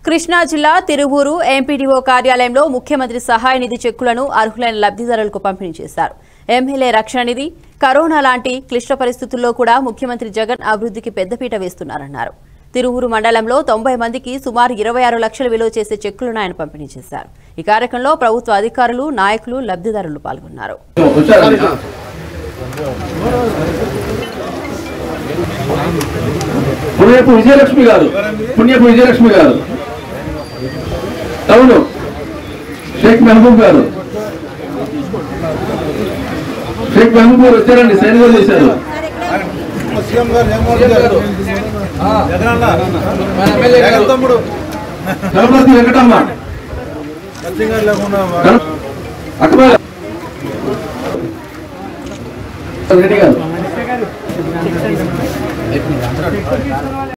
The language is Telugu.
కృష్ణా జిల్లా తిరువూరు ఎంపీడీఓ కార్యాలయంలో ముఖ్యమంత్రి సహాయ నిధి చెక్కులను అర్హులైన లబ్ధిదారులకు పంపిణీ చేశారు ఎమ్మెల్యే రక్షణ నిధి కరోనా లాంటి క్లిష్ట పరిస్థితుల్లో కూడా ముఖ్యమంత్రి జగన్ అభివృద్ధికి పెద్దపీట వేస్తున్నారన్నారు తిరువూరు మండలంలో తొంభై మందికి సుమారు ఇరవై ఆరు లక్షల విలువ చేసే చెక్కులను ఆయన పంపిణీ చేశారు ఈ కార్యక్రమంలో ప్రభుత్వ అధికారులు నాయకులు లబ్ధిదారులు పాల్గొన్నారు వచ్చారా పుణ్యపు విజయలక్ష్మి గారు పుణ్యపు విజయలక్ష్మి గారు అవును షేక్ మహబూబ్ గారు షేక్ మహబూబ్ గారు వచ్చారండి సైన్ కూడా చేశారు సీఎం గారు జగన్మోహన్ గారు జగనన్న జగన్ తమ్ముడు గణపతి వెంకటమ్మ సత్యం గారు లేకుండా అక్కడ రెడ్డి గారు